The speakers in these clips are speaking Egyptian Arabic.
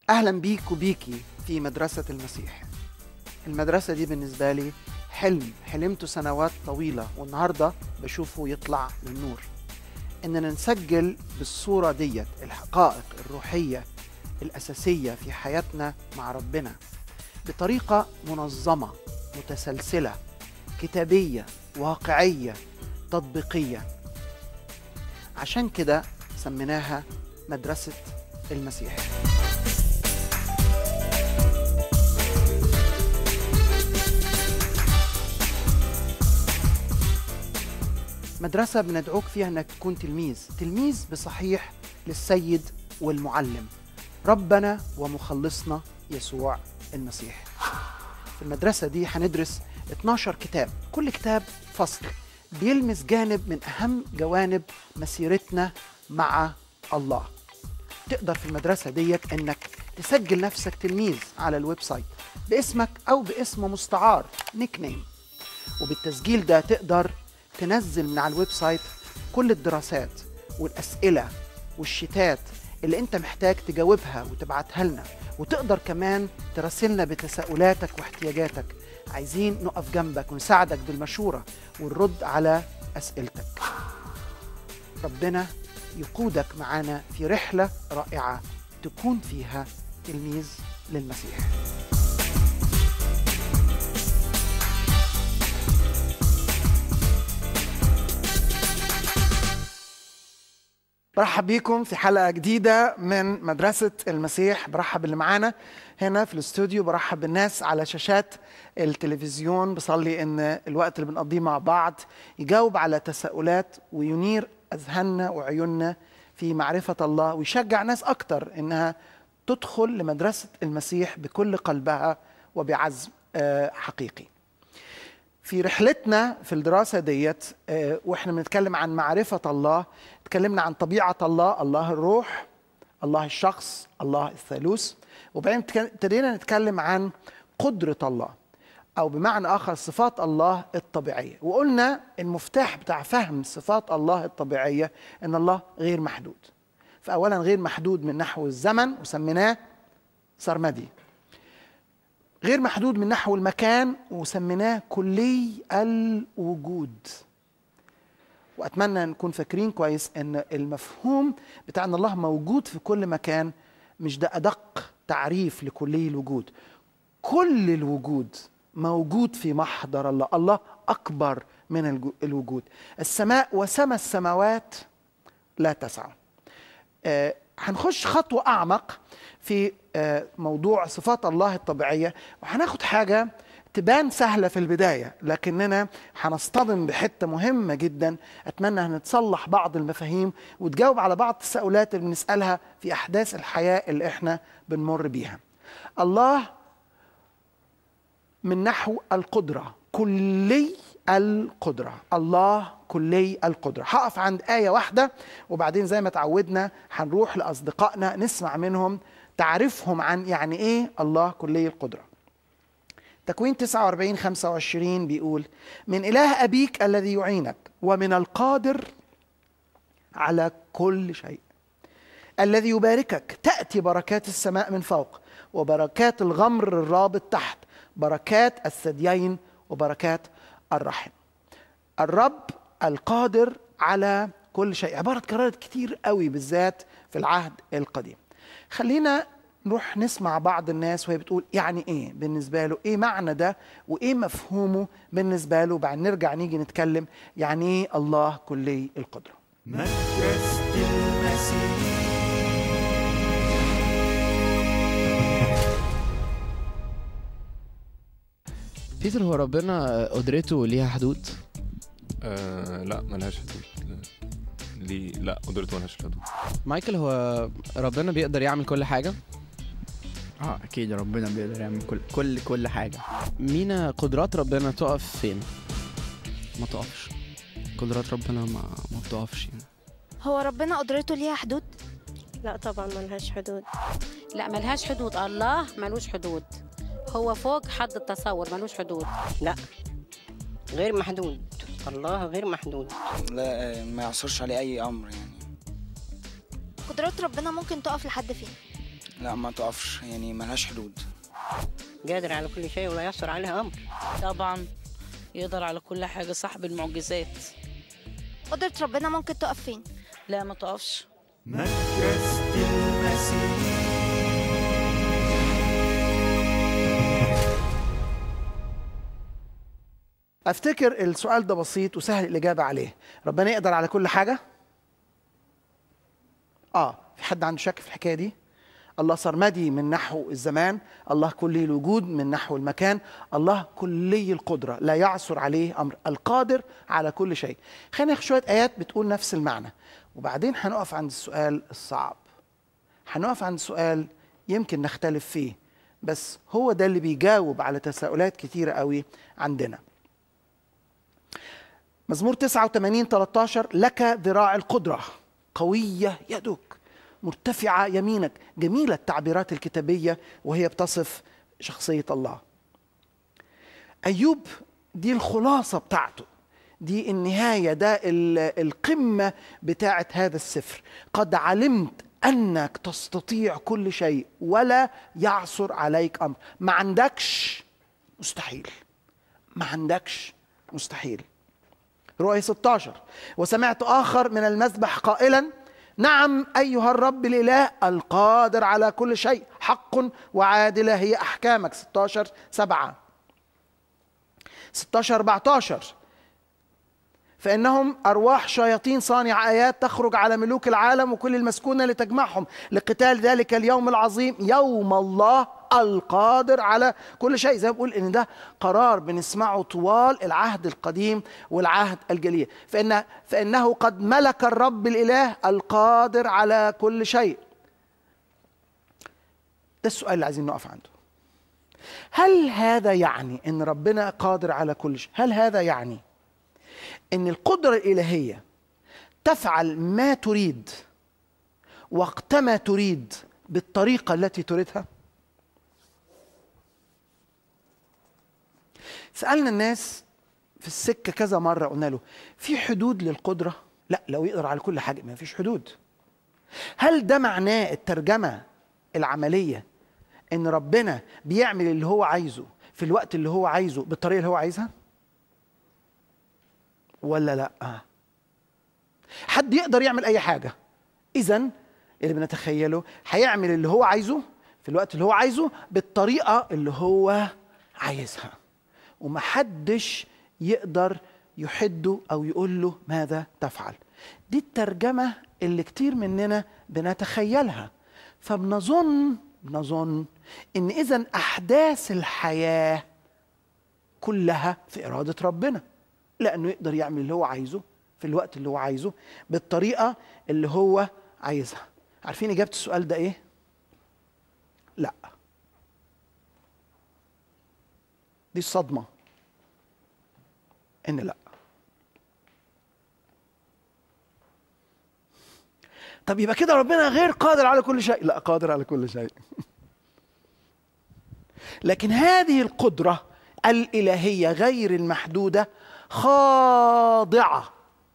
أهلا بيك وبيكي في مدرسة المسيح المدرسة دي بالنسبة لي حلم حلمته سنوات طويلة والنهاردة بشوفه يطلع للنور إننا نسجل بالصورة ديت الحقائق الروحية الأساسية في حياتنا مع ربنا بطريقة منظمة متسلسلة كتابية واقعية تطبيقية عشان كده سميناها مدرسة المسيح مدرسة بندعوك فيها انك تكون تلميذ تلميذ بصحيح للسيد والمعلم ربنا ومخلصنا يسوع المسيح في المدرسة دي هندرس 12 كتاب كل كتاب فصل بيلمس جانب من أهم جوانب مسيرتنا مع الله تقدر في المدرسة ديت انك تسجل نفسك تلميذ على الويب سايت باسمك او باسم مستعار نيك نيم وبالتسجيل ده تقدر تنزل من على الويب سايت كل الدراسات والاسئله والشتات اللي انت محتاج تجاوبها وتبعتها لنا وتقدر كمان تراسلنا بتساؤلاتك واحتياجاتك عايزين نقف جنبك ونساعدك بالمشوره والرد على اسئلتك ربنا يقودك معانا في رحله رائعه تكون فيها تلميذ للمسيح برحب بيكم في حلقة جديدة من مدرسة المسيح برحب اللي معانا هنا في الاستوديو برحب بالناس على شاشات التلفزيون بصلي ان الوقت اللي بنقضيه مع بعض يجاوب على تساؤلات وينير اذهاننا وعيوننا في معرفة الله ويشجع ناس اكتر انها تدخل لمدرسة المسيح بكل قلبها وبعزم آه، حقيقي في رحلتنا في الدراسة ديت آه، واحنا بنتكلم عن معرفة الله اتكلمنا عن طبيعة الله الله الروح الله الشخص الله الثالوث وبعدين اتك- ابتدينا نتكلم عن قدرة الله أو بمعنى آخر صفات الله الطبيعية وقلنا المفتاح بتاع فهم صفات الله الطبيعية إن الله غير محدود فأولا غير محدود من نحو الزمن وسميناه سرمدي غير محدود من نحو المكان وسميناه كلي الوجود واتمنى نكون فاكرين كويس ان المفهوم بتاع ان الله موجود في كل مكان مش ده ادق تعريف لكلي الوجود كل الوجود موجود في محضر الله الله اكبر من الجو- الوجود السماء وسما السماوات لا تسع آه، هنخش خطوة أعمق في آه، موضوع صفات الله الطبيعية وهناخد حاجة تبان سهلة في البداية لكننا هنصطدم بحتة مهمة جدا أتمنى أن نتصلح بعض المفاهيم وتجاوب على بعض التساؤلات اللي بنسألها في أحداث الحياة اللي إحنا بنمر بيها الله من نحو القدرة كلي القدرة الله كلي القدرة هقف عند آية واحدة وبعدين زي ما تعودنا هنروح لأصدقائنا نسمع منهم تعرفهم عن يعني إيه الله كلي القدرة تكوين 49 25 بيقول من إله أبيك الذي يعينك ومن القادر على كل شيء الذي يباركك تأتي بركات السماء من فوق وبركات الغمر الرابط تحت بركات الثديين وبركات الرحم الرب القادر على كل شيء عبارة اتكررت كتير قوي بالذات في العهد القديم خلينا نروح نسمع بعض الناس وهي بتقول يعني ايه بالنسبة له ايه معنى ده وايه مفهومه بالنسبة له بعد نرجع نيجي نتكلم يعني ايه الله كلي القدرة مدرسة المسيح بيتر هو ربنا قدرته ليها حدود آه لا ملهاش حدود ليه لا قدرته ملهاش حدود مايكل هو ربنا بيقدر يعمل كل حاجة اه اكيد ربنا بيقدر يعمل كل كل كل حاجه مينا قدرات ربنا تقف فين ما تقفش قدرات ربنا ما ما بتقفش يعني. هو ربنا قدرته ليها حدود لا طبعا ملهاش حدود لا ملهاش حدود الله ملوش حدود هو فوق حد التصور ملوش حدود غير محدود الله غير محدود لا آه، ما يعصرش عليه اي امر يعني قدرات ربنا ممكن تقف لحد فين لا ما تقفش يعني ملهاش حدود قادر على كل شيء ولا يصر عليه أمر طبعا يقدر على كل حاجة صاحب المعجزات قدرة ربنا ممكن تقف فين لا ما تقفش مدرسة المسيح افتكر السؤال ده بسيط وسهل الاجابه عليه ربنا يقدر على كل حاجه اه في حد عنده شك في الحكايه دي الله سرمدي من نحو الزمان الله كلي الوجود من نحو المكان الله كلي القدره لا يعثر عليه امر القادر على كل شيء خلينا ناخد شويه ايات بتقول نفس المعنى وبعدين هنقف عند السؤال الصعب هنقف عند سؤال يمكن نختلف فيه بس هو ده اللي بيجاوب على تساؤلات كتيره قوي عندنا مزمور 89 13 لك ذراع القدرة قوية يدك مرتفعة يمينك جميلة التعبيرات الكتابية وهي بتصف شخصية الله أيوب دي الخلاصة بتاعته دي النهاية ده ال- القمة بتاعة هذا السفر قد علمت أنك تستطيع كل شيء ولا يعثر عليك أمر ما عندكش مستحيل ما عندكش مستحيل رؤية 16 وسمعت آخر من المذبح قائلا نعم أيها الرب الإله القادر على كل شيء حق وعادلة هي أحكامك 16 7 16 14 فإنهم أرواح شياطين صانع آيات تخرج على ملوك العالم وكل المسكونة لتجمعهم لقتال ذلك اليوم العظيم يوم الله القادر على كل شيء زي ما بقول إن ده قرار بنسمعه طوال العهد القديم والعهد الجليل فإن فإنه قد ملك الرب الإله القادر على كل شيء ده السؤال اللي عايزين نقف عنده هل هذا يعني ان ربنا قادر على كل شيء هل هذا يعني ان القدره الالهيه تفعل ما تريد وقتما تريد بالطريقه التي تريدها سالنا الناس في السكه كذا مره قلنا له في حدود للقدره لا لو يقدر على كل حاجه ما فيش حدود هل ده معناه الترجمه العمليه ان ربنا بيعمل اللي هو عايزه في الوقت اللي هو عايزه بالطريقه اللي هو عايزها ولا لا حد يقدر يعمل اي حاجه اذا اللي بنتخيله هيعمل اللي هو عايزه في الوقت اللي هو عايزه بالطريقه اللي هو عايزها ومحدش يقدر يحده او يقول له ماذا تفعل دي الترجمه اللي كتير مننا بنتخيلها فبنظن بنظن ان اذا احداث الحياه كلها في اراده ربنا لانه يقدر يعمل اللي هو عايزه في الوقت اللي هو عايزه بالطريقه اللي هو عايزها عارفين اجابه السؤال ده ايه لا دي الصدمه ان لا طب يبقى كده ربنا غير قادر على كل شيء لا قادر على كل شيء لكن هذه القدره الالهيه غير المحدوده خاضعه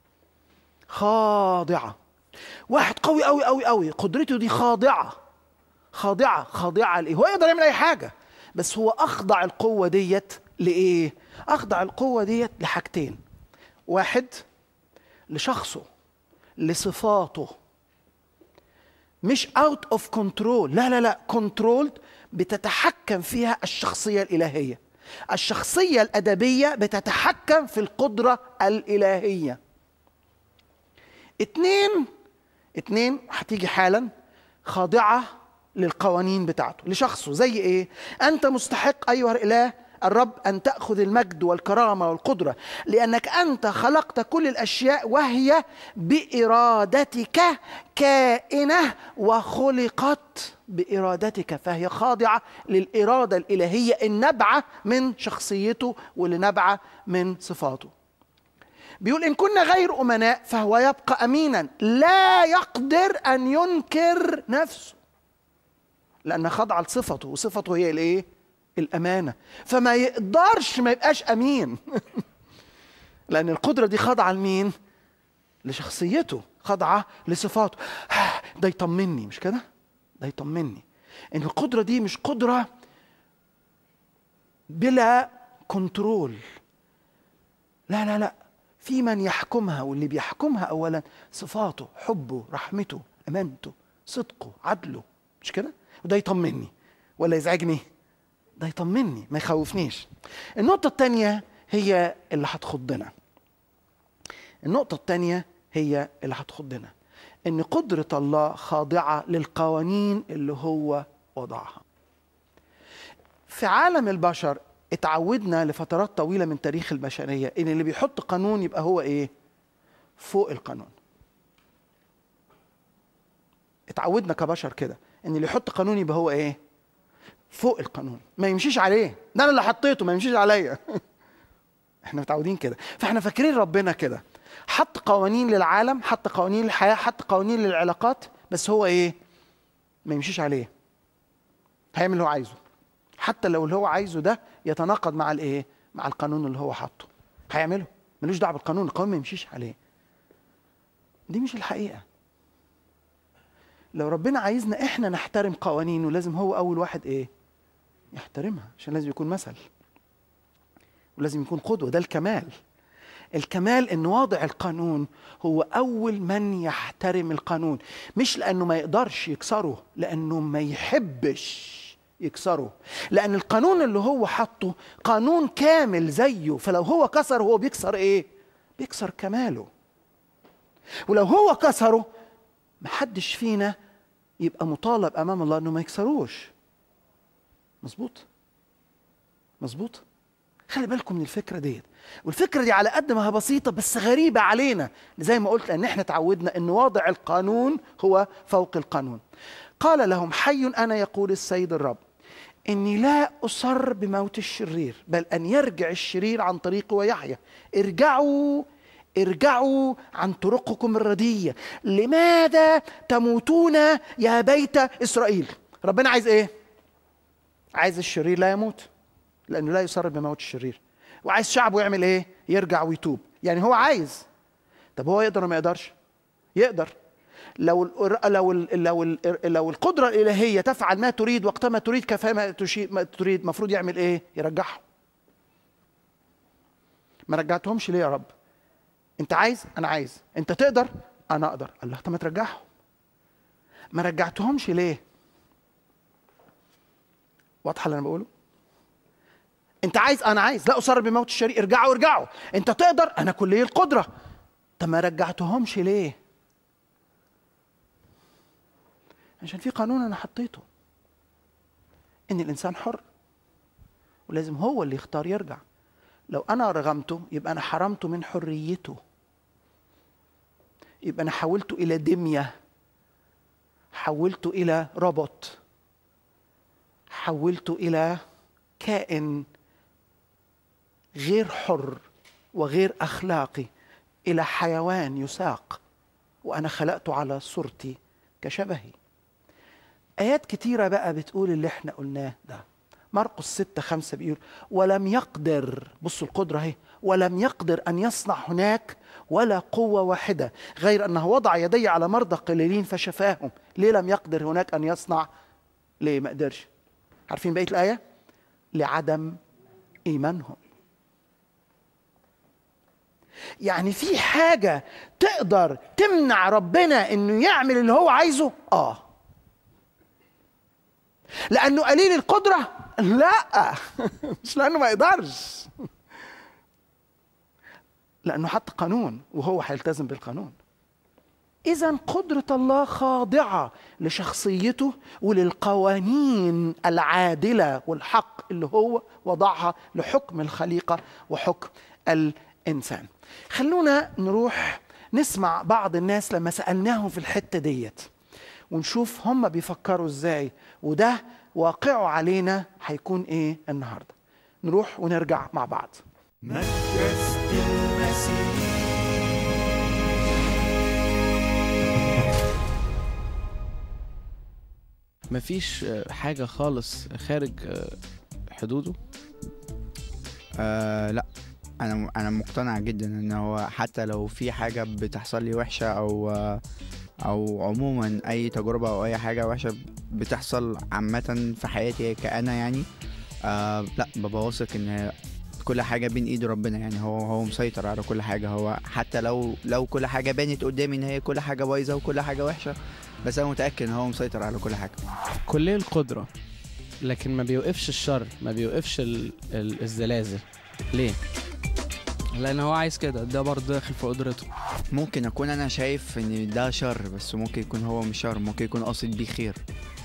خاضعه واحد قوي قوي قوي قوي قدرته دي خاضعه خاضعه خاضعه لايه هو يقدر يعمل اي حاجه بس هو اخضع القوه ديت لايه اخضع القوه ديت لحاجتين واحد لشخصه لصفاته مش اوت اوف كنترول لا لا لا كنترول بتتحكم فيها الشخصيه الالهيه الشخصيه الادبيه بتتحكم في القدره الالهيه اتنين اتنين هتيجي حالا خاضعه للقوانين بتاعته لشخصه زي ايه انت مستحق ايها الاله الرب ان تاخذ المجد والكرامه والقدره لانك انت خلقت كل الاشياء وهي بارادتك كائنه وخلقت بارادتك فهي خاضعه للاراده الالهيه النابعه من شخصيته واللي نابعه من صفاته بيقول ان كنا غير امناء فهو يبقى امينا لا يقدر ان ينكر نفسه لان خضع لصفته وصفته هي الايه الامانه فما يقدرش ما يبقاش امين لان القدره دي خاضعه لمين لشخصيته خاضعه لصفاته ده يطمني مش كده ده يطمني ان القدره دي مش قدره بلا كنترول لا لا لا في من يحكمها واللي بيحكمها اولا صفاته حبه رحمته امانته صدقه عدله مش كده وده يطمني ولا يزعجني ده يطمني ما يخوفنيش النقطه الثانيه هي اللي هتخضنا النقطه الثانيه هي اللي هتخضنا ان قدره الله خاضعه للقوانين اللي هو وضعها في عالم البشر اتعودنا لفترات طويله من تاريخ البشريه ان اللي بيحط قانون يبقى هو ايه فوق القانون اتعودنا كبشر كده ان اللي يحط قانون يبقى هو ايه فوق القانون ما يمشيش عليه ده انا اللي حطيته ما يمشيش عليا احنا متعودين كده فاحنا فاكرين ربنا كده حط قوانين للعالم حط قوانين للحياه حط قوانين للعلاقات بس هو ايه ما يمشيش عليه هيعمل اللي هو عايزه حتى لو اللي هو عايزه ده يتناقض مع الايه مع القانون اللي هو حاطه هيعمله ملوش دعوه بالقانون القانون ما يمشيش عليه دي مش الحقيقه لو ربنا عايزنا احنا نحترم قوانينه لازم هو اول واحد ايه يحترمها عشان لازم يكون مثل ولازم يكون قدوه ده الكمال الكمال ان واضع القانون هو اول من يحترم القانون مش لانه ما يقدرش يكسره لانه ما يحبش يكسره لان القانون اللي هو حطه قانون كامل زيه فلو هو كسر هو بيكسر ايه بيكسر كماله ولو هو كسره محدش فينا يبقى مطالب امام الله انه ما يكسروش مظبوط مظبوط خلي بالكم من الفكره ديت والفكره دي على قد ما هي بسيطه بس غريبه علينا زي ما قلت لان احنا تعودنا ان واضع القانون هو فوق القانون قال لهم حي انا يقول السيد الرب اني لا اصر بموت الشرير بل ان يرجع الشرير عن طريقه ويحيا ارجعوا ارجعوا عن طرقكم الرديه لماذا تموتون يا بيت اسرائيل ربنا عايز ايه عايز الشرير لا يموت لانه لا يصر بموت الشرير وعايز شعبه يعمل ايه يرجع ويتوب يعني هو عايز طب هو يقدر ولا ما يقدرش يقدر لو ال لو ال لو ال لو القدره الالهيه تفعل ما تريد وقت ما تريد كفايه ما تشي- ما تريد المفروض يعمل ايه يرجعهم ما رجعتهمش ليه يا رب انت عايز انا عايز انت تقدر انا اقدر الله طب ما ترجعهم ما رجعتهمش ليه واضحه اللي انا بقوله انت عايز انا عايز لا اصر بموت الشريك ارجعوا ارجعوا انت تقدر انا كلي القدره طب ما رجعتهمش ليه عشان في قانون انا حطيته ان الانسان حر ولازم هو اللي يختار يرجع لو انا رغمته يبقى انا حرمته من حريته يبقى انا حولته الى دميه حولته الى روبوت حولته الى كائن غير حر وغير اخلاقي الى حيوان يساق وانا خلقته على صورتي كشبهي ايات كتيره بقى بتقول اللي احنا قلناه ده مرقس ستة خمسة بيقول ولم يقدر بصوا القدرة اهي ولم يقدر أن يصنع هناك ولا قوة واحدة غير أنه وضع يدي على مرضى قليلين فشفاهم ليه لم يقدر هناك أن يصنع ليه ما قدرش عارفين بقية الآية لعدم إيمانهم يعني في حاجة تقدر تمنع ربنا انه يعمل اللي هو عايزه اه لانه قليل القدرة لا مش لانه ما يقدرش لانه حط قانون وهو هيلتزم بالقانون اذا قدرة الله خاضعة لشخصيته وللقوانين العادلة والحق اللي هو وضعها لحكم الخليقة وحكم الانسان خلونا نروح نسمع بعض الناس لما سالناهم في الحته ديت ونشوف هم بيفكروا ازاي وده واقعه علينا هيكون ايه النهارده نروح ونرجع مع بعض مدرسة المسيح مفيش آه، حاجة خالص خارج آه، حدوده آه لا انا انا مقتنع جدا ان هو حتى لو في حاجه بتحصل لي وحشه او آه او عموما اي تجربه او اي حاجه وحشه بتحصل عامه في حياتي كأنا يعني آه لا ببقى واثق ان كل حاجه بين ايد ربنا يعني هو هو مسيطر على كل حاجه هو حتى لو لو كل حاجه بانت قدامي ان هي كل حاجه بايظه وكل حاجه وحشه بس انا متاكد ان هو مسيطر على كل حاجه كلية القدرة لكن ما بيوقفش الشر ما بيوقفش ال... ال... الزلازل ليه؟ لان هو عايز كده ده برضه داخل في قدرته ممكن اكون انا شايف ان ده شر بس ممكن يكون هو مش شر ممكن يكون قاصد بيه خير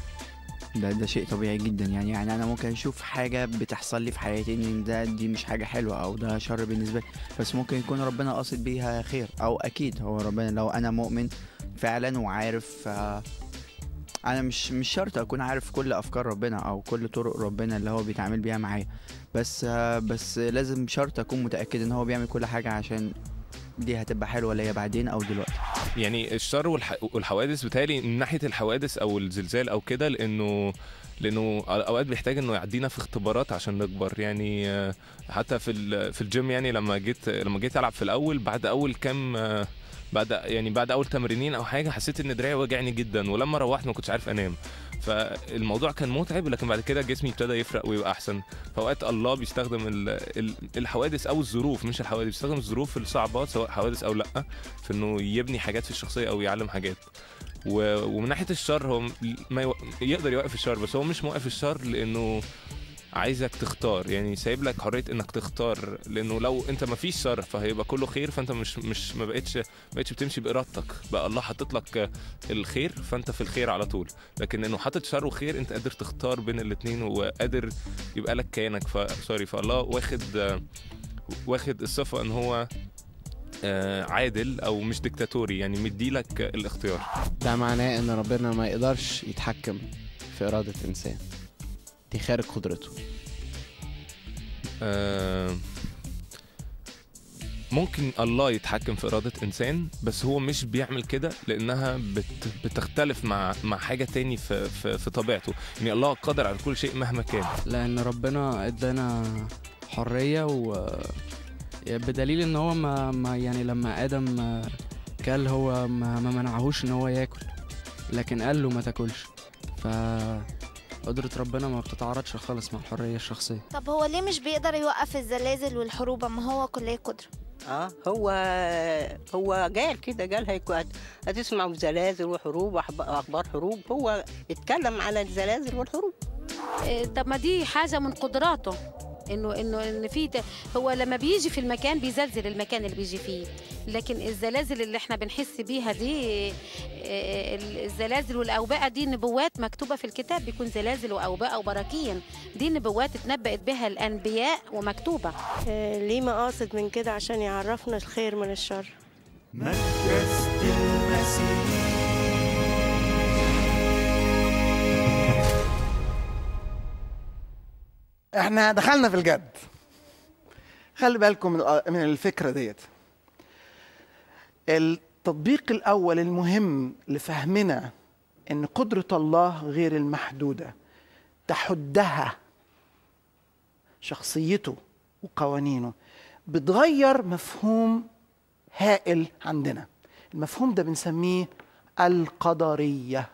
ده ده شيء طبيعي جدا يعني يعني انا ممكن اشوف حاجه بتحصل لي في حياتي ان ده دي مش حاجه حلوه او ده شر بالنسبه لي بس ممكن يكون ربنا قاصد بيها خير او اكيد هو ربنا لو انا مؤمن فعلا وعارف آه، انا مش مش شرط اكون عارف كل افكار ربنا او كل طرق ربنا اللي هو بيتعامل بيها معايا بس آه، بس لازم شرط اكون متاكد ان هو بيعمل كل حاجه عشان دي هتبقى حلوه ليا بعدين او دلوقتي يعني الشر والح... والحوادث بتهيألي من ناحيه الحوادث او الزلزال او كده لانه لانه اوقات بيحتاج انه يعدينا في اختبارات عشان نكبر يعني آه، حتى في ال... في الجيم يعني لما جيت لما جيت العب في الاول بعد اول كام آه، بعد يعني بعد اول تمرينين او حاجه حسيت ان دراعي وجعني جدا ولما روحت ما كنتش عارف انام فالموضوع كان متعب لكن بعد كده جسمي ابتدى يفرق ويبقى احسن فاوقات الله بيستخدم ال- ال- الحوادث او الظروف مش الحوادث بيستخدم الظروف الصعبات سواء حوادث او لا في انه يبني حاجات في الشخصيه او يعلم حاجات و- ومن ناحيه الشر هو م- ما يو... يقدر يوقف الشر بس هو مش موقف الشر لانه عايزك تختار يعني سايب لك حريه انك تختار لانه لو انت ما فيش شر فهيبقى كله خير فانت مش مش ما بقتش ما بقتش بتمشي بارادتك بقى الله حاطط لك الخير فانت في الخير على طول لكن انه حاطط شر وخير انت قادر تختار بين الاثنين وقادر يبقى لك كيانك ف سوري فالله واخد واخد الصفه ان هو آه، عادل او مش ديكتاتوري يعني مديلك الاختيار ده معناه ان ربنا ما يقدرش يتحكم في إرادة إنسان دي خارج قدرته آه، ممكن الله يتحكم في إرادة إنسان بس هو مش بيعمل كده لأنها بت بتختلف مع مع حاجة تاني في, في, في طبيعته يعني الله قادر على كل شيء مهما كان لان ربنا ادانا حريه و بدليل ان هو ما, ما يعني لما ادم آه، كل هو ما, ما منعهوش ان هو ياكل لكن قال له ما تاكلش ف قدرة ربنا ما بتتعارضش خالص مع الحرية الشخصية طب هو ليه مش بيقدر يوقف الزلازل والحروب اما هو كلية قدرة اه هو هو قال كده قال هيكون هت- هتسمعوا زلازل وحروب وأحب- واخبار حروب هو اتكلم على الزلازل والحروب إيه، طب ما دي حاجه من قدراته انه انه ان في ت- هو لما بيجي في المكان بيزلزل المكان اللي بيجي فيه لكن الزلازل اللي احنا بنحس بيها دي إيه، الزلازل والاوبئه دي نبوات مكتوبه في الكتاب بيكون زلازل واوبئه وبراكين دي نبوات اتنبأت بها الانبياء ومكتوبه ليه مقاصد من كده عشان يعرفنا الخير من الشر مدرسة المسيح احنا دخلنا في الجد خلي بالكم من الأ- من الفكره ديت التطبيق الاول المهم لفهمنا ان قدره الله غير المحدوده تحدها شخصيته وقوانينه بتغير مفهوم هائل عندنا المفهوم ده بنسميه القدريه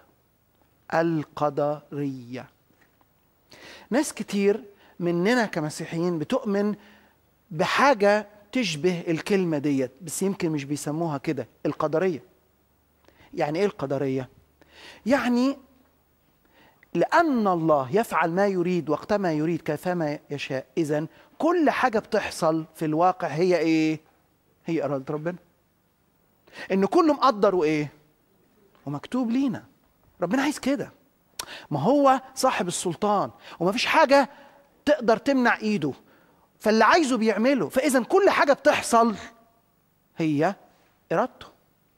القدريه ناس كتير مننا كمسيحيين بتؤمن بحاجة تشبه الكلمة ديت بس يمكن مش بيسموها كده القدرية يعني ايه القدرية؟ يعني لأن الله يفعل ما يريد وقتما يريد كيفما يشاء إذا كل حاجة بتحصل في الواقع هي إيه؟ هي إرادة ربنا إن كله مقدر وإيه؟ ومكتوب لينا ربنا عايز كده ما هو صاحب السلطان ومفيش حاجة تقدر تمنع ايده فاللي عايزه بيعمله فاذا كل حاجة بتحصل هي ارادته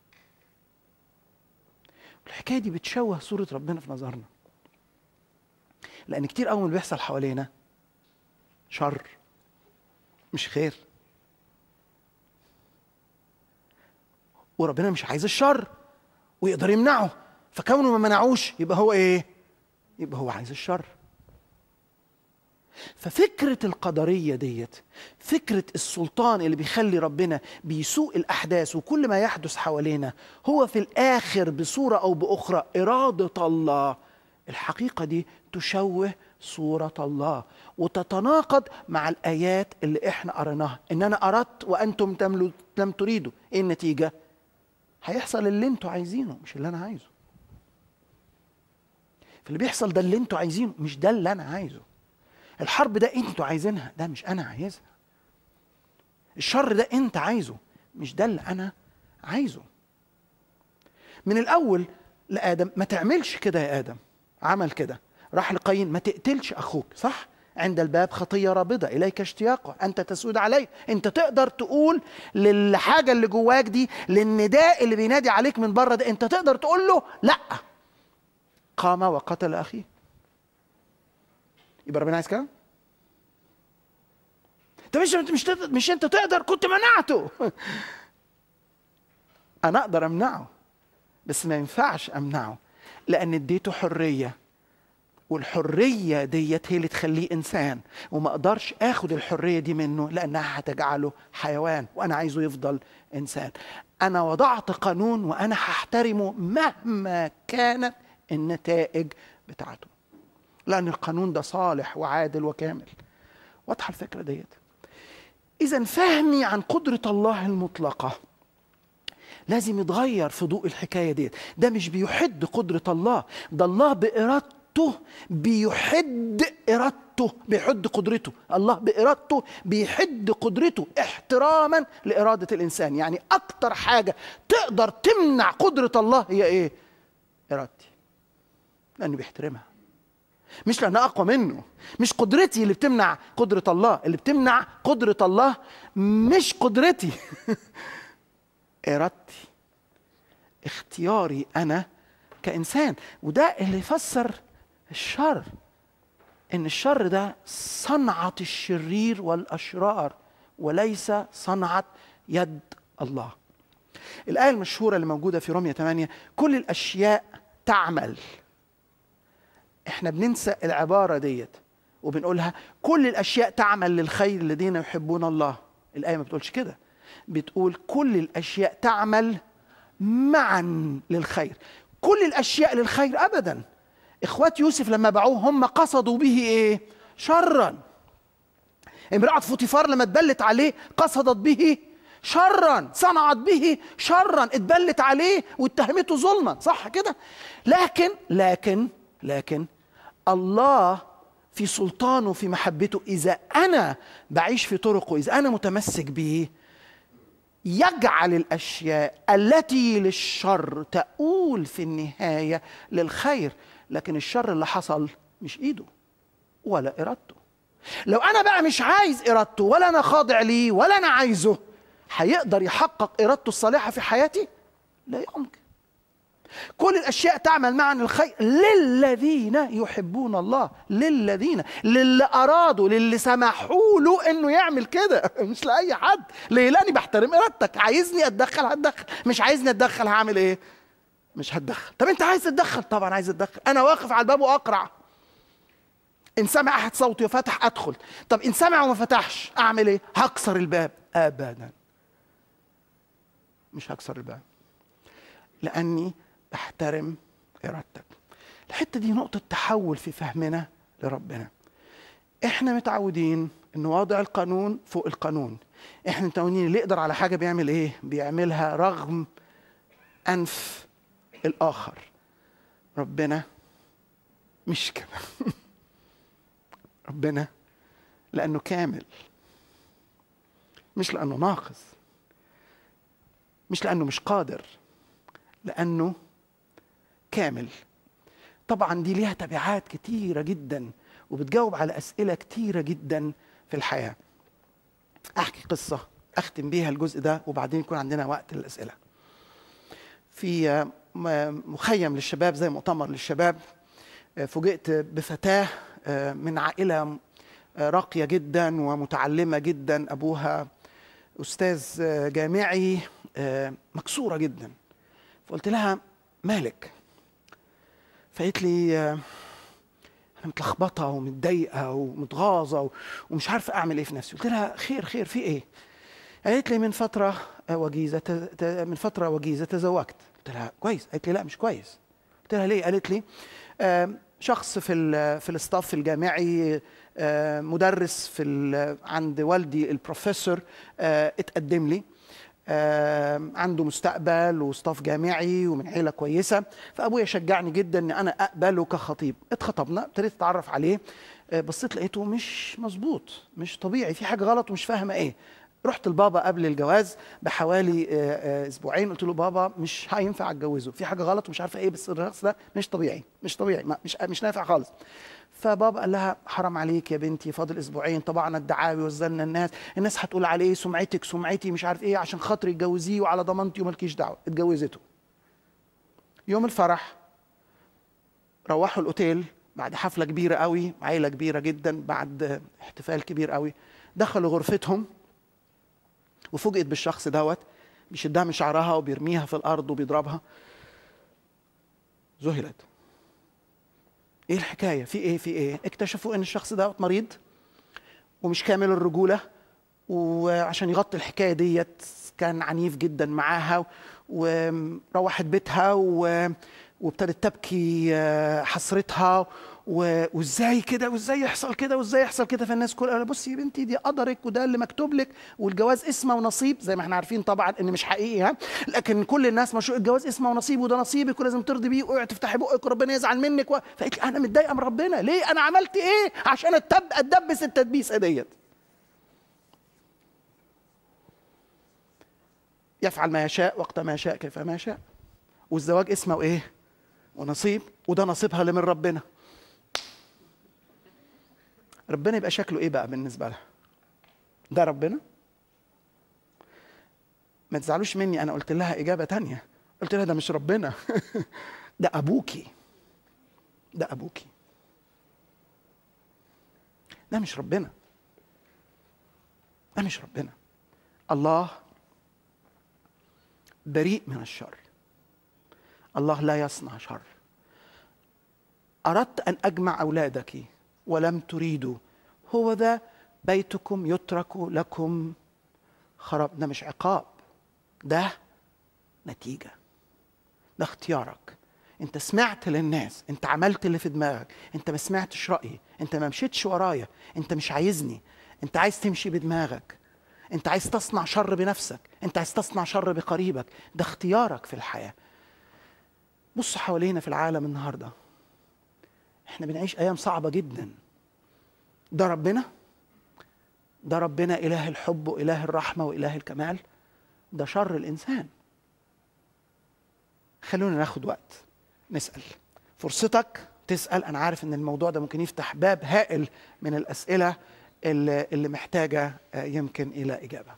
الحكاية دي بتشوه صورة ربنا في نظرنا لان كتير قوي من اللي بيحصل حوالينا شر مش خير وربنا مش عايز الشر ويقدر يمنعه فكونه ما منعوش يبقى هو ايه يبقى هو عايز الشر ففكرة القدرية ديت فكرة السلطان اللي بيخلي ربنا بيسوق الأحداث وكل ما يحدث حوالينا هو في الآخر بصورة أو بأخرى إرادة الله الحقيقة دي تشوه صورة الله وتتناقض مع الآيات اللي احنا قريناها إن أنا أردت وأنتم تملو- لم تريدوا إيه النتيجة؟ هيحصل اللي انتوا عايزينه مش اللي أنا عايزه فاللي بيحصل ده اللي انتوا عايزينه مش ده اللي أنا عايزه الحرب ده انتوا عايزينها ده مش انا عايزها الشر ده انت عايزه مش ده اللي انا عايزه من الاول لادم ما تعملش كده يا ادم عمل كده راح لقايين ما تقتلش اخوك صح عند الباب خطيه رابضه اليك اشتياقه انت تسود عليه انت تقدر تقول للحاجه اللي جواك دي للنداء اللي بينادي عليك من بره ده انت تقدر تقول له لا قام وقتل اخيه يبقى ربنا عايز كده؟ انت مش مش تقدر- مش انت تقدر كنت منعته انا اقدر امنعه بس ما ينفعش امنعه لان اديته حريه والحريه ديت هي اللي تخليه انسان وما اقدرش اخد الحريه دي منه لانها هتجعله حيوان وانا عايزه يفضل انسان انا وضعت قانون وانا هحترمه مهما كانت النتائج بتاعته لأن القانون ده صالح وعادل وكامل واضحة الفكرة ديت إذا فهمي عن قدرة الله المطلقة لازم يتغير في ضوء الحكاية ديت ده مش بيحد قدرة الله ده الله بإرادته بيحد إرادته بيحد قدرته الله بإرادته بيحد قدرته احتراما لإرادة الإنسان يعني أكتر حاجة تقدر تمنع قدرة الله هي إيه إرادتي لأنه بيحترمها مش لانها اقوى منه مش قدرتي اللي بتمنع قدره الله اللي بتمنع قدره الله مش قدرتي ارادتي اختياري انا كانسان وده اللي يفسر الشر ان الشر ده صنعه الشرير والاشرار وليس صنعه يد الله الايه المشهوره اللي موجوده في رومية 8 كل الاشياء تعمل احنا بننسى العبارة ديت وبنقولها كل الأشياء تعمل للخير الذين يحبون الله الآية ما بتقولش كده بتقول كل الأشياء تعمل معا للخير كل الأشياء للخير أبدا إخوات يوسف لما باعوه هم قصدوا به إيه شرا امرأة فوتيفار لما اتبلت عليه قصدت به شرا صنعت به شرا اتبلت عليه واتهمته ظلما صح كده لكن لكن لكن الله في سلطانه في محبته اذا انا بعيش في طرقه اذا انا متمسك به يجعل الاشياء التي للشر تؤول في النهايه للخير لكن الشر اللي حصل مش ايده ولا ارادته لو انا بقى مش عايز ارادته ولا انا خاضع ليه ولا انا عايزه هيقدر يحقق ارادته الصالحه في حياتي لا يمكن كل الاشياء تعمل معا الخير للذين يحبون الله للذين للي ارادوا للي سمحوا له انه يعمل كده مش لاي حد ليه لاني بحترم ارادتك عايزني اتدخل هتدخل مش عايزني اتدخل هعمل ايه مش هتدخل طب انت عايز تتدخل طبعا عايز اتدخل انا واقف على الباب واقرع ان سمع احد صوتي وفتح ادخل طب ان سمع وما فتحش اعمل ايه هكسر الباب ابدا مش هكسر الباب لاني بحترم ارادتك الحته دي نقطه تحول في فهمنا لربنا احنا متعودين ان وضع القانون فوق القانون احنا متعودين اللي يقدر على حاجه بيعمل ايه بيعملها رغم انف الاخر ربنا مش كده ربنا لانه كامل مش لانه ناقص مش لانه مش قادر لانه كامل طبعا دي ليها تبعات كتيره جدا وبتجاوب على اسئله كتيره جدا في الحياه احكي قصه اختم بيها الجزء ده وبعدين يكون عندنا وقت للاسئله في مخيم للشباب زي مؤتمر للشباب فوجئت بفتاه من عائله راقيه جدا ومتعلمه جدا ابوها استاذ جامعي مكسوره جدا فقلت لها مالك فقالت لي انا متلخبطه ومتضايقه ومتغاظه و- ومش عارفه اعمل ايه في نفسي قلت لها خير خير في ايه قالت لي من فتره وجيزه ت- ت- من فتره وجيزه تزوجت قلت لها كويس قالت لي لا مش كويس قلت لها ليه قالت لي آم، شخص في ال في الاستاف الجامعي آه، مدرس في ال- عند والدي البروفيسور آه، اتقدم لي آه، عنده مستقبل وستاف جامعي ومن عيله كويسه فابويا شجعني جدا ان انا اقبله كخطيب اتخطبنا ابتديت اتعرف عليه آه، بصيت لقيته مش مظبوط مش طبيعي في حاجه غلط ومش فاهمه ايه رحت لبابا قبل الجواز بحوالي آه، آه، اسبوعين قلت له بابا مش هينفع اتجوزه في حاجه غلط ومش عارفه ايه بس الشخص ده مش طبيعي مش طبيعي ما- مش مش نافع خالص فبابا قال لها حرام عليك يا بنتي فاضل اسبوعين طبعا الدعاوي وزلنا الناس الناس هتقول عليه سمعتك سمعتي مش عارف ايه عشان خاطري اتجوزيه وعلى ضمانتي ومالكيش دعوه اتجوزته يوم الفرح روحوا الاوتيل بعد حفله كبيره قوي عيله كبيره جدا بعد احتفال كبير قوي دخلوا غرفتهم وفوجئت بالشخص دوت بيشدها من شعرها وبيرميها في الارض وبيضربها ذهلت ايه الحكايه في ايه في ايه اكتشفوا ان الشخص دوت مريض ومش كامل الرجوله وعشان يغطي الحكايه ديت كان عنيف جدا معاها وروحت بيتها و... وابتدت تبكي آه، حسرتها و... وازاي كده وازاي يحصل كده وازاي يحصل كده فالناس كلها بصي يا بنتي دي قدرك وده اللي مكتوب لك والجواز اسمه ونصيب زي ما احنا عارفين طبعا ان مش حقيقي ها لكن كل الناس مشروع الجواز اسمه ونصيب وده نصيبك ولازم ترضي بيه اوعي تفتحي بقك وربنا يزعل منك و... فقالت لي انا متضايقه من ربنا ليه انا عملت ايه عشان أتب... اتدبس التدبيسه ديت يفعل ما يشاء وقت ما يشاء كيف ما يشاء والزواج اسمه ايه ونصيب وده نصيبها اللي من ربنا ربنا يبقى شكله ايه بقى بالنسبه لها ده ربنا ما تزعلوش مني انا قلت لها اجابه تانية قلت لها ده مش ربنا ده ابوكي ده ابوكي ده مش ربنا ده مش ربنا الله بريء من الشر الله لا يصنع شر اردت ان اجمع اولادك ولم تريدوا هو ذا بيتكم يترك لكم خراب ده مش عقاب ده نتيجه ده اختيارك انت سمعت للناس انت عملت اللي في دماغك انت ما سمعتش رايي انت ما مشيتش ورايا انت مش عايزني انت عايز تمشي بدماغك انت عايز تصنع شر بنفسك انت عايز تصنع شر بقريبك ده اختيارك في الحياه بص حوالينا في العالم النهارده احنا بنعيش ايام صعبه جدا ده ربنا ده ربنا اله الحب واله الرحمه واله الكمال ده شر الانسان خلونا ناخد وقت نسال فرصتك تسال انا عارف ان الموضوع ده ممكن يفتح باب هائل من الاسئله اللي, اللي محتاجه آه، يمكن الى اجابه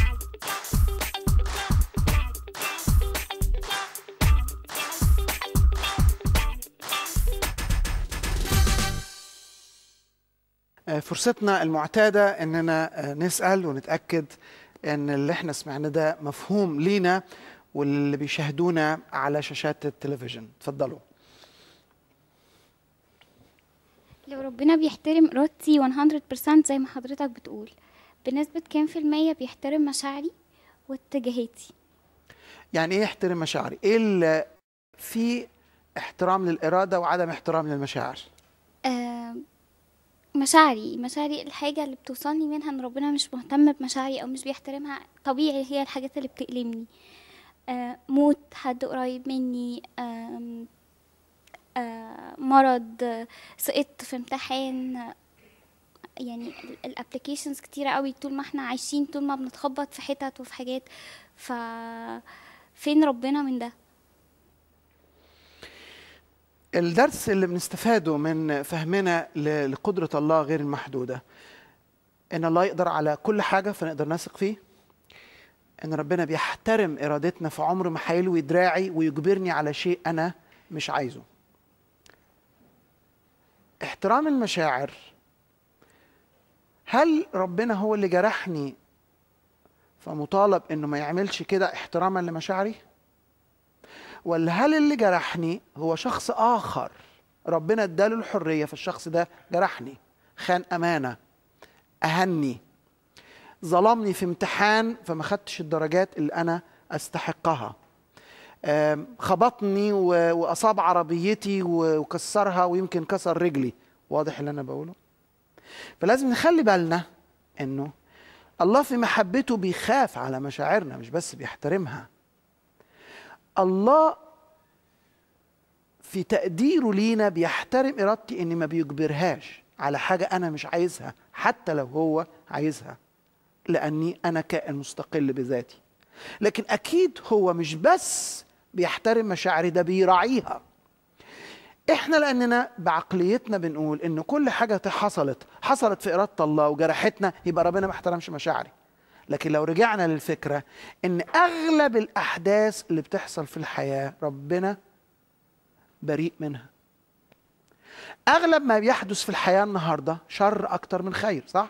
آه، فرصتنا المعتادة إننا آه، نسأل ونتأكد إن اللي إحنا سمعناه ده مفهوم لينا واللي بيشاهدونا على شاشات التلفزيون اتفضلوا لو ربنا بيحترم إرادتي 100% زي ما حضرتك بتقول بنسبة كام في المية بيحترم مشاعري واتجاهاتي يعني إيه احترم مشاعري؟ إيه اللي في احترام للإرادة وعدم احترام للمشاعر؟ آه مشاعري مشاعري الحاجة اللي بتوصلني منها ان ربنا مش مهتم بمشاعري او مش بيحترمها طبيعي هي الحاجات اللي بتألمني آه موت حد قريب مني آم، آه مرض آه، سقطت في امتحان آه، يعني الابلكيشنز كتيرة قوي طول ما احنا عايشين طول ما بنتخبط في حتت وفي حاجات ف فين ربنا من ده الدرس اللي بنستفاده من فهمنا ل- لقدرة الله غير المحدودة إن الله يقدر على كل حاجة فنقدر نثق فيه إن ربنا بيحترم إرادتنا في عمر ما هيلوي دراعي ويجبرني على شيء أنا مش عايزه احترام المشاعر هل ربنا هو اللي جرحني فمطالب انه ما يعملش كده احتراما لمشاعري ولا هل اللي جرحني هو شخص اخر ربنا اداله الحريه فالشخص ده جرحني خان امانه اهني ظلمني في امتحان فما خدتش الدرجات اللي انا استحقها آم، خبطني و- واصاب عربيتي و- وكسرها ويمكن كسر رجلي واضح اللي انا بقوله فلازم نخلي بالنا انه الله في محبته بيخاف على مشاعرنا مش بس بيحترمها الله في تقديره لينا بيحترم ارادتي اني ما بيجبرهاش على حاجه انا مش عايزها حتى لو هو عايزها لاني انا كائن مستقل بذاتي لكن اكيد هو مش بس بيحترم مشاعري ده بيراعيها احنا لاننا بعقليتنا بنقول ان كل حاجه حصلت حصلت في اراده الله وجرحتنا يبقى ربنا ما احترمش مشاعري لكن لو رجعنا للفكره ان اغلب الاحداث اللي بتحصل في الحياه ربنا بريء منها اغلب ما بيحدث في الحياه النهارده شر اكتر من خير صح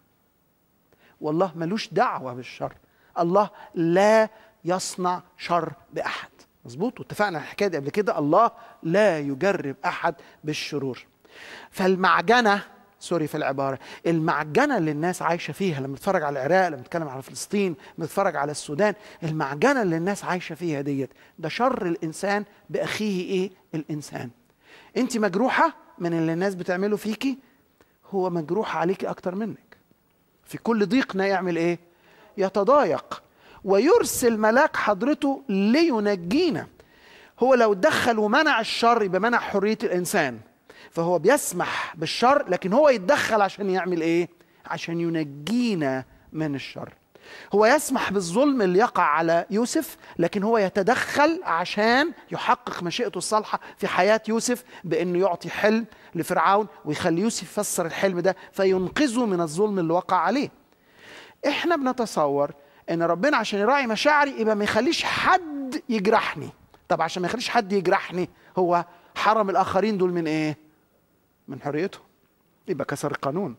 والله ملوش دعوه بالشر الله لا يصنع شر باحد مظبوط واتفقنا على الحكايه دي قبل كده الله لا يجرب احد بالشرور فالمعجنه سوري في العباره المعجنه اللي الناس عايشه فيها لما نتفرج على العراق لما نتكلم على فلسطين لما نتفرج على السودان المعجنه اللي الناس عايشه فيها ديت ده شر الانسان باخيه ايه الانسان انت مجروحه من اللي الناس بتعمله فيكي هو مجروح عليكي اكتر منك في كل ضيقنا يعمل ايه يتضايق ويرسل ملاك حضرته لينجينا هو لو دخل ومنع الشر يبقى منع حريه الانسان فهو بيسمح بالشر لكن هو يتدخل عشان يعمل ايه عشان ينجينا من الشر هو يسمح بالظلم اللي يقع على يوسف لكن هو يتدخل عشان يحقق مشيئته الصالحه في حياه يوسف بانه يعطي حلم لفرعون ويخلي يوسف يفسر الحلم ده فينقذه من الظلم اللي وقع عليه احنا بنتصور ان ربنا عشان يراعي مشاعري يبقى ما يخليش حد يجرحني طب عشان ما يخليش حد يجرحني هو حرم الاخرين دول من ايه من حريتهم يبقى كسر القانون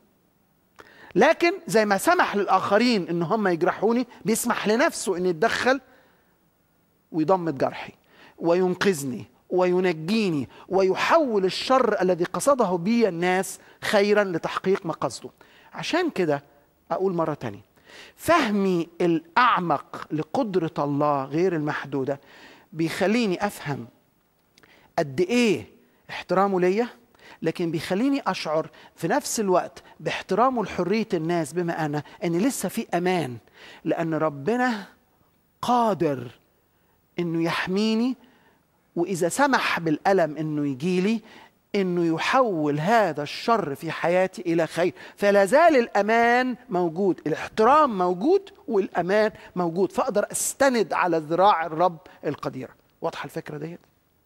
لكن زي ما سمح للاخرين ان هم يجرحوني بيسمح لنفسه ان يتدخل ويضمد جرحي وينقذني وينجيني ويحول الشر الذي قصده بي الناس خيرا لتحقيق مقصده عشان كده اقول مره تانية فهمي الاعمق لقدره الله غير المحدوده بيخليني افهم قد ايه احترامه ليا لكن بيخليني اشعر في نفس الوقت باحترامه لحريه الناس بما انا ان لسه في امان لان ربنا قادر انه يحميني واذا سمح بالالم انه يجيلي انه يحول هذا الشر في حياتي الى خير فلا زال الامان موجود الاحترام موجود والامان موجود فاقدر استند على ذراع الرب القديره واضحه الفكره ديت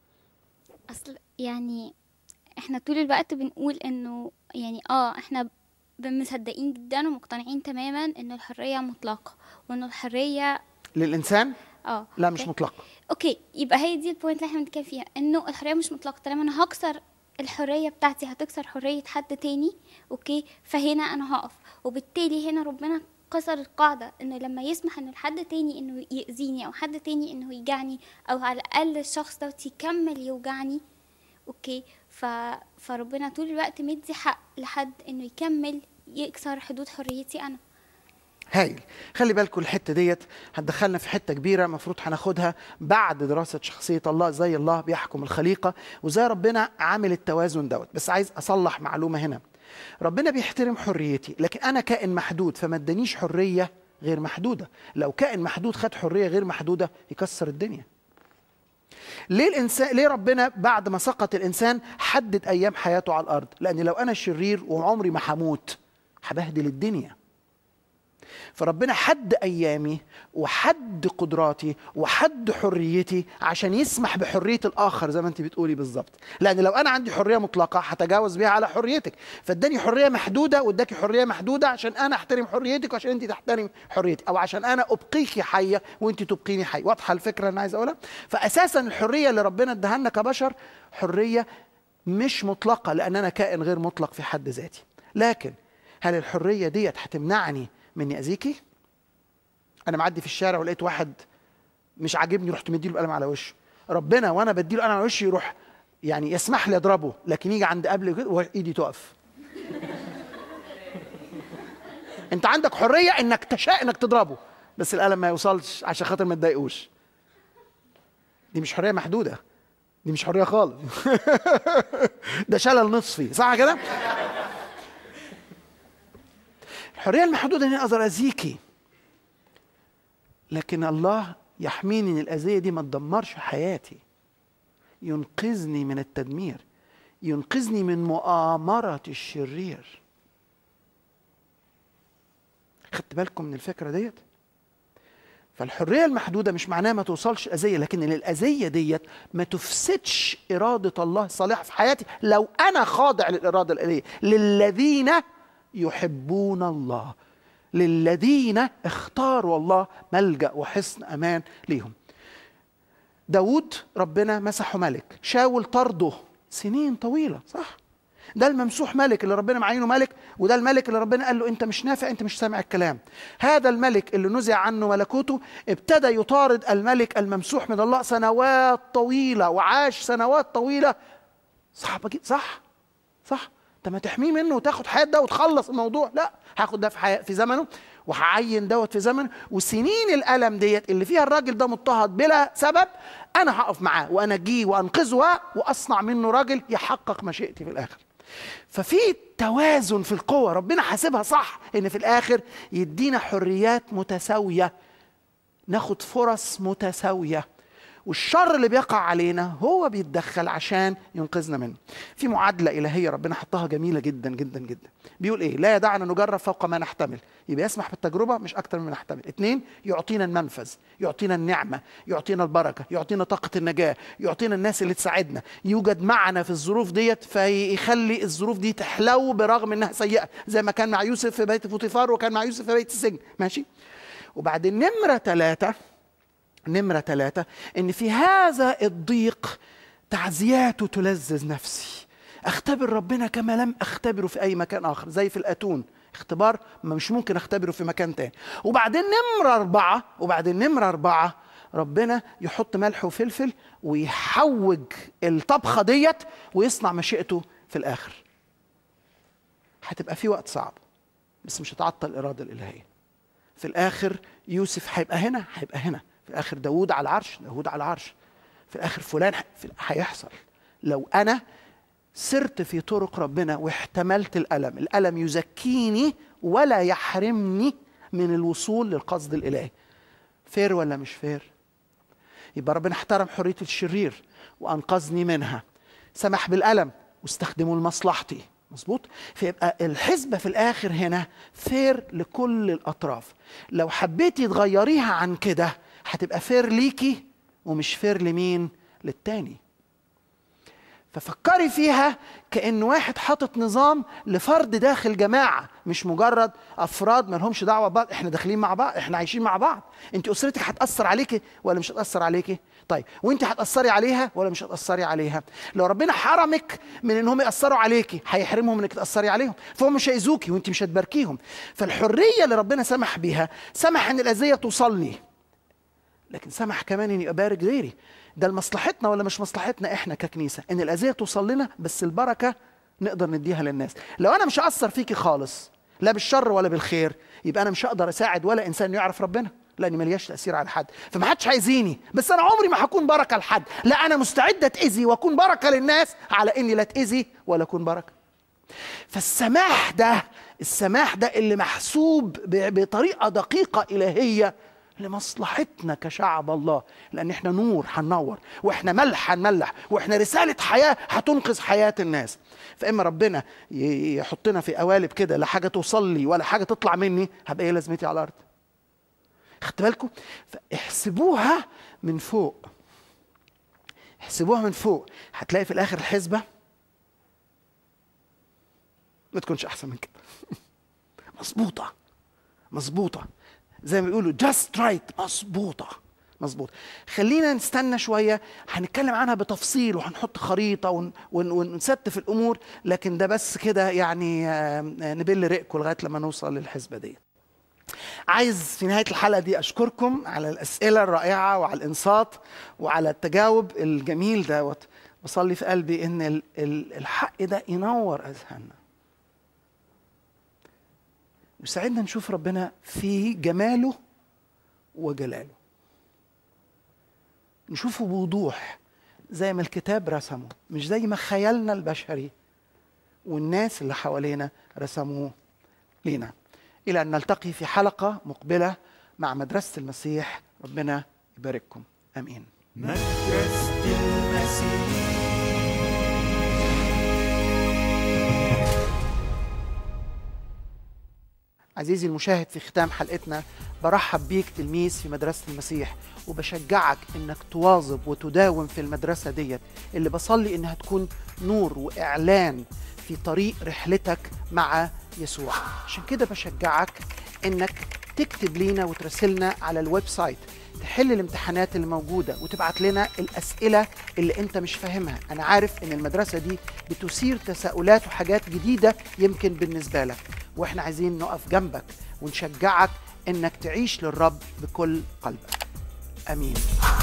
اصل يعني احنا طول الوقت بنقول انه يعني اه احنا مصدقين جدا ومقتنعين تماما ان الحريه مطلقه وان الحريه للانسان اه لا مش أوكي. مطلقه اوكي يبقى هي دي البوينت اللي احنا بنتكلم فيها انه الحريه مش مطلقه طالما انا هكسر الحريه بتاعتي هتكسر حريه حد تاني اوكي فهنا انا هقف وبالتالي هنا ربنا كسر القاعدة انه لما يسمح انه لحد تاني انه يأذيني او حد تاني انه يجعني او على الاقل الشخص ده يكمل يوجعني اوكي ف... فربنا طول الوقت مدي حق لحد انه يكمل يكسر حدود حريتي انا هايل خلي بالكم الحته ديت هتدخلنا في حته كبيره المفروض هناخدها بعد دراسه شخصيه الله زي الله بيحكم الخليقه وزي ربنا عامل التوازن دوت بس عايز اصلح معلومه هنا ربنا بيحترم حريتي لكن انا كائن محدود فما ادانيش حريه غير محدوده لو كائن محدود خد حريه غير محدوده يكسر الدنيا ليه الانسان ليه ربنا بعد ما سقط الانسان حدد ايام حياته على الارض لان لو انا شرير وعمري ما هموت هبهدل الدنيا فربنا حد ايامي وحد قدراتي وحد حريتي عشان يسمح بحريه الاخر زي ما انت بتقولي بالظبط لان لو انا عندي حريه مطلقه هتجاوز بيها على حريتك فاداني حريه محدوده واداكي حريه محدوده عشان انا احترم حريتك وعشان انت تحترم حريتي او عشان انا ابقيكي حيه وانت تبقيني حي واضحه الفكره اللي انا عايز اقولها فاساسا الحريه اللي ربنا اداها لنا كبشر حريه مش مطلقه لان انا كائن غير مطلق في حد ذاتي لكن هل الحريه ديت هتمنعني من يأذيكي انا معدي في الشارع ولقيت واحد مش عاجبني رحت مديله قلم على وشه ربنا وانا بديله قلم على وشه يروح يعني يسمح لي اضربه لكن يجي عند قبل كده وايدي تقف انت عندك حريه انك تشاء انك تضربه بس القلم ما يوصلش عشان خاطر ما تضايقوش دي مش حريه محدوده دي مش حريه خالص ده شلل نصفي صح كده الحريه المحدوده اني اقدر اذيكي لكن الله يحميني ان الاذيه دي ما تدمرش حياتي ينقذني من التدمير ينقذني من مؤامره الشرير خدت بالكم من الفكره ديت فالحريه المحدوده مش معناها ما توصلش اذيه لكن الاذيه ديت ما تفسدش اراده الله الصالحه في حياتي لو انا خاضع للاراده الالهيه للذين يحبون الله للذين اختاروا الله ملجا وحصن امان ليهم داود ربنا مسحه ملك شاول طرده سنين طويله صح ده الممسوح ملك اللي ربنا معينه ملك وده الملك اللي ربنا قال له انت مش نافع انت مش سامع الكلام هذا الملك اللي نزع عنه ملكوته ابتدى يطارد الملك الممسوح من الله سنوات طويله وعاش سنوات طويله صعبه جدا صح صح انت ما تحميه منه وتاخد حياه ده وتخلص الموضوع لا هاخد ده في حياة في زمنه وهعين دوت في زمنه وسنين الالم ديت اللي فيها الراجل ده مضطهد بلا سبب انا هقف معاه وانجيه وانقذه واصنع منه راجل يحقق مشيئتي في الاخر ففي توازن في القوة ربنا حاسبها صح ان في الاخر يدينا حريات متساوية ناخد فرص متساوية والشر اللي بيقع علينا هو بيتدخل عشان ينقذنا منه في معادلة إلهية ربنا حطها جميلة جدا جدا جدا بيقول إيه لا يدعنا نجرب فوق ما نحتمل يبقى يسمح بالتجربة مش أكتر مما نحتمل اتنين يعطينا المنفذ يعطينا النعمة يعطينا البركة يعطينا طاقة النجاة يعطينا الناس اللي تساعدنا يوجد معنا في الظروف ديت فيخلي الظروف دي تحلو برغم انها سيئة زي ما كان مع يوسف في بيت فوتيفار وكان مع يوسف في بيت السجن ماشي وبعدين نمرة ثلاثة نمرة ثلاثة إن في هذا الضيق تعزياته تلذذ نفسي أختبر ربنا كما لم أختبره في أي مكان آخر زي في الأتون اختبار ما مش ممكن أختبره في مكان تاني وبعدين نمرة أربعة وبعدين نمرة أربعة ربنا يحط ملح وفلفل ويحوج الطبخة ديت ويصنع مشيئته في الآخر هتبقى في وقت صعب بس مش هتعطل الإرادة الإلهية في الآخر يوسف هيبقى هنا هيبقى هنا في الاخر داوود على العرش داوود على العرش في الاخر فلان هيحصل لو انا سرت في طرق ربنا واحتملت الالم الالم يزكيني ولا يحرمني من الوصول للقصد الالهي فير ولا مش فير يبقى ربنا احترم حريه الشرير وانقذني منها سمح بالالم واستخدمه لمصلحتي مظبوط فيبقى الحسبه في الاخر هنا فير لكل الاطراف لو حبيتي تغيريها عن كده هتبقى فير ليكي ومش فير لمين للتاني ففكري فيها كأن واحد حاطط نظام لفرد داخل جماعة مش مجرد أفراد ما لهمش دعوة ببعض احنا داخلين مع بعض احنا عايشين مع بعض انت أسرتك هتأثر عليكي ولا مش هتأثر عليكي طيب وانت هتأثري عليها ولا مش هتأثري عليها لو ربنا حرمك من انهم يأثروا عليكي هيحرمهم انك تأثري عليهم فهم مش هيزوكي وانت مش هتباركيهم فالحرية اللي ربنا سمح بيها سمح ان الأذية توصلني لكن سمح كمان اني ابارك غيري ده لمصلحتنا ولا مش مصلحتنا احنا ككنيسه ان الاذيه توصل لنا بس البركه نقدر نديها للناس لو انا مش هاثر فيكي خالص لا بالشر ولا بالخير يبقى انا مش هقدر اساعد ولا انسان يعرف ربنا لاني ملياش تاثير على حد فما حدش هيأذيني بس انا عمري ما هكون بركه لحد لا انا مستعد اتاذي واكون بركه للناس على اني لا اتاذي ولا اكون بركه فالسماح ده السماح ده اللي محسوب بطريقه دقيقه الهيه لمصلحتنا كشعب الله لان احنا نور هننور واحنا ملح هنملح واحنا رساله حياه هتنقذ حياه الناس فاما ربنا يحطنا في قوالب كده لا حاجه توصل لي ولا حاجه تطلع مني هبقى ايه لازمتي على الارض خدت بالكم فاحسبوها من فوق احسبوها من فوق هتلاقي في الاخر الحسبه ما تكونش احسن من كده مظبوطه مظبوطه زي ما بيقولوا جاست رايت مظبوطه مظبوط خلينا نستنى شويه هنتكلم عنها بتفصيل وهنحط خريطه ون ون ونستف الامور لكن ده بس كده يعني نبل رقكم لغايه لما نوصل للحسبه دي عايز في نهايه الحلقه دي اشكركم على الاسئله الرائعه وعلى الانصات وعلى التجاوب الجميل دوت بصلي في قلبي ان ال- ال- الحق ده ينور اذهاننا ويساعدنا نشوف ربنا في جماله وجلاله نشوفه بوضوح زي ما الكتاب رسمه مش زي ما خيالنا البشري والناس اللي حوالينا رسموه لينا الى ان نلتقي في حلقه مقبله مع مدرسه المسيح ربنا يبارككم امين مدرسة المسيح عزيزي المشاهد في ختام حلقتنا برحب بيك تلميذ في مدرسة المسيح وبشجعك انك تواظب وتداوم في المدرسة ديت اللي بصلي انها تكون نور واعلان في طريق رحلتك مع يسوع عشان كده بشجعك انك تكتب لينا وتراسلنا على الويب سايت تحل الامتحانات اللي موجودة وتبعت لنا الأسئلة اللي أنت مش فاهمها أنا عارف إن المدرسة دي بتثير تساؤلات وحاجات جديدة يمكن بالنسبة لك وإحنا عايزين نقف جنبك ونشجعك إنك تعيش للرب بكل قلبك آمين